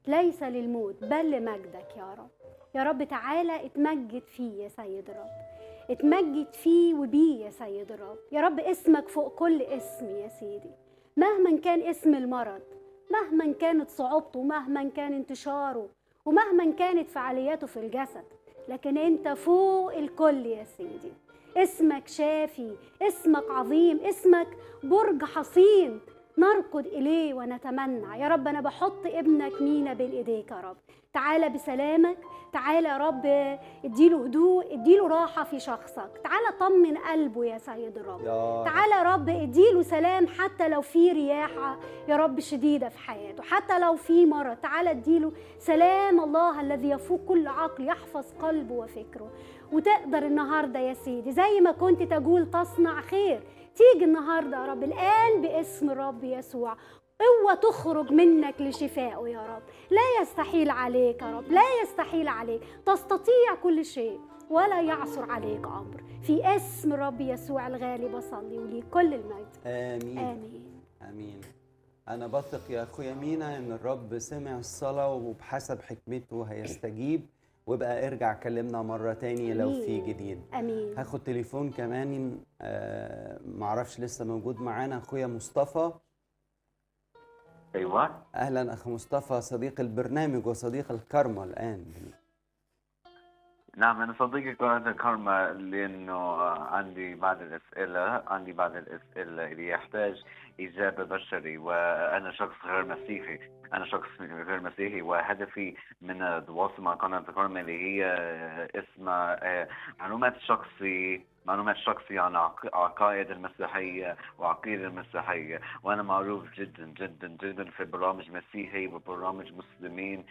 ليس للموت بل لمجدك يا رب يا رب تعالى اتمجد فيه يا سيد الرب اتمجد فيه وبيه يا سيد الرب يا رب اسمك فوق كل اسم يا سيدي مهما كان اسم المرض مهما كانت صعوبته مهما كان انتشاره ومهما كانت فعالياته في الجسد لكن انت فوق الكل يا سيدي اسمك شافي اسمك عظيم اسمك برج حصين نركض اليه ونتمنى يا رب انا بحط ابنك مينا بين ايديك يا رب تعالى بسلامك تعالى يا رب اديله هدوء اديله راحه في شخصك تعالى طمن قلبه يا سيد الرب يا رب. تعالى يا رب اديله سلام حتى لو في رياحه يا رب شديده في حياته حتى لو في مرض تعالى اديله سلام الله الذي يفوق كل عقل يحفظ قلبه وفكره وتقدر النهارده يا سيدي زي ما كنت تقول تصنع خير تيجي النهارده يا رب الان باسم الرب يسوع قوة تخرج منك لشفائه يا رب لا يستحيل عليك يا رب لا يستحيل عليك تستطيع كل شيء ولا يعثر عليك أمر في اسم الرب يسوع الغالي بصلي وليك كل المجد امين آمين امين انا بثق يا اخويا مينا ان الرب سمع الصلاه وبحسب حكمته هيستجيب وابقى ارجع كلمنا مره تاني لو في آمين. جديد أمين هاخد تليفون كمان آه معرفش لسه موجود معانا اخويا مصطفى ايوه اهلا اخ مصطفى صديق البرنامج وصديق الكرمة الان نعم انا صديقي قناه الكرمة لانه عندي بعض الاسئله عندي بعض الاسئله اللي يحتاج اجابه بشري وانا شخص غير مسيحي انا شخص غير مسيحي وهدفي من التواصل مع قناه الكرمة اللي هي اسمها آه، معلومات شخصي معلومات شخصية عن عق- عقائد المسيحية وعقيدة المسيحية وأنا معروف جدا جدا جدا في برامج مسيحي وبرامج مسلمين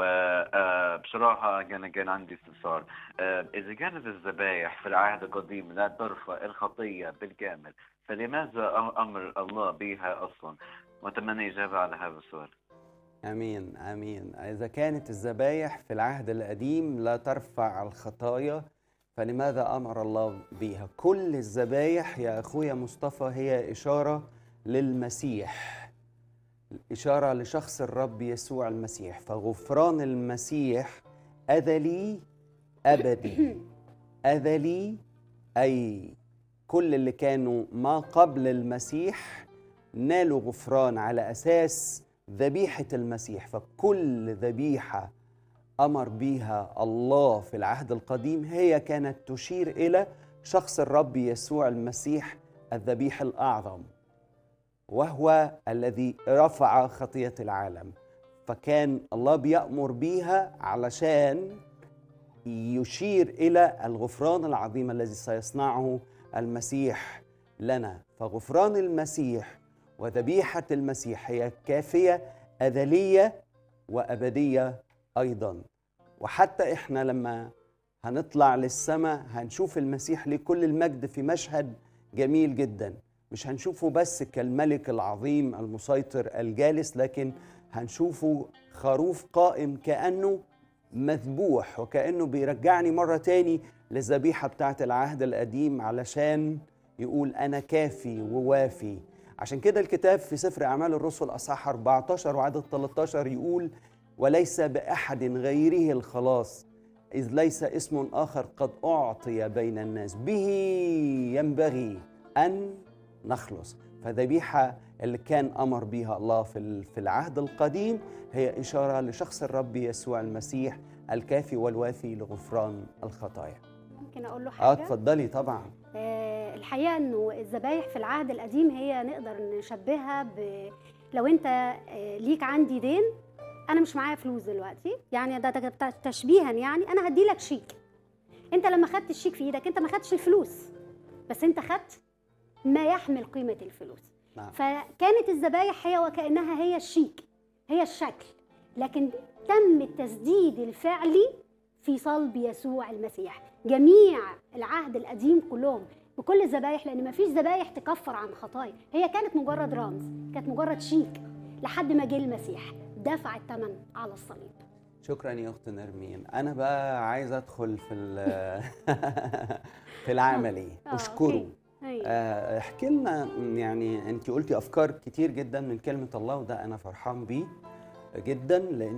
وبصراحة كان كان عندي استفسار آه، إذا كانت الذبائح في العهد القديم لا ترفع الخطية بالكامل فلماذا أم- أمر الله بها أصلا؟ وأتمنى إجابة على هذا السؤال امين امين اذا كانت الذبايح في العهد القديم لا ترفع الخطايا فلماذا امر الله بها كل الذبايح يا اخويا مصطفى هي اشاره للمسيح اشاره لشخص الرب يسوع المسيح فغفران المسيح ازلي ابدي ازلي اي كل اللي كانوا ما قبل المسيح نالوا غفران على اساس ذبيحه المسيح فكل ذبيحه امر بيها الله في العهد القديم هي كانت تشير الى شخص الرب يسوع المسيح الذبيح الاعظم وهو الذي رفع خطيه العالم فكان الله بيامر بيها علشان يشير الى الغفران العظيم الذي سيصنعه المسيح لنا فغفران المسيح وذبيحه المسيح هي كافيه ازليه وابديه ايضا وحتى احنا لما هنطلع للسماء هنشوف المسيح لكل المجد في مشهد جميل جدا مش هنشوفه بس كالملك العظيم المسيطر الجالس لكن هنشوفه خروف قائم كأنه مذبوح وكأنه بيرجعني مرة تاني للذبيحة بتاعت العهد القديم علشان يقول أنا كافي ووافي عشان كده الكتاب في سفر أعمال الرسل أصحاح 14 وعدد 13 يقول وليس بأحد غيره الخلاص إذ ليس اسم آخر قد أعطي بين الناس به ينبغي أن نخلص فذبيحة اللي كان أمر بها الله في ال- في العهد القديم هي إشارة لشخص الرب يسوع المسيح الكافي والوافي لغفران الخطايا ممكن أقول له اه حاجة اتفضلي طبعا آه، الحقيقه انه الذبايح في العهد القديم هي نقدر نشبهها ب لو انت آه، ليك عندي دين انا مش معايا فلوس دلوقتي يعني ده ده ده تشبيها يعني انا هدي لك شيك انت لما خدت الشيك في ايدك انت ما خدتش الفلوس بس انت خدت ما يحمل قيمه الفلوس نعم فكانت الذبايح هي وكانها هي الشيك هي الشكل لكن تم التسديد الفعلي في صلب يسوع المسيح جميع العهد القديم كلهم بكل الذبايح لان ما فيش ذبايح تكفر عن خطايا هي كانت مجرد رمز كانت مجرد شيك لحد ما جه المسيح دفع الثمن على الصليب شكرا يا اخت نرمين انا بقى عايز ادخل في ال- في العملي آه، اشكره أوكي. أيوة. آه، احكي لنا يعني انت قلتي افكار كتير جدا من كلمه الله وده انا فرحان بيه جدا لان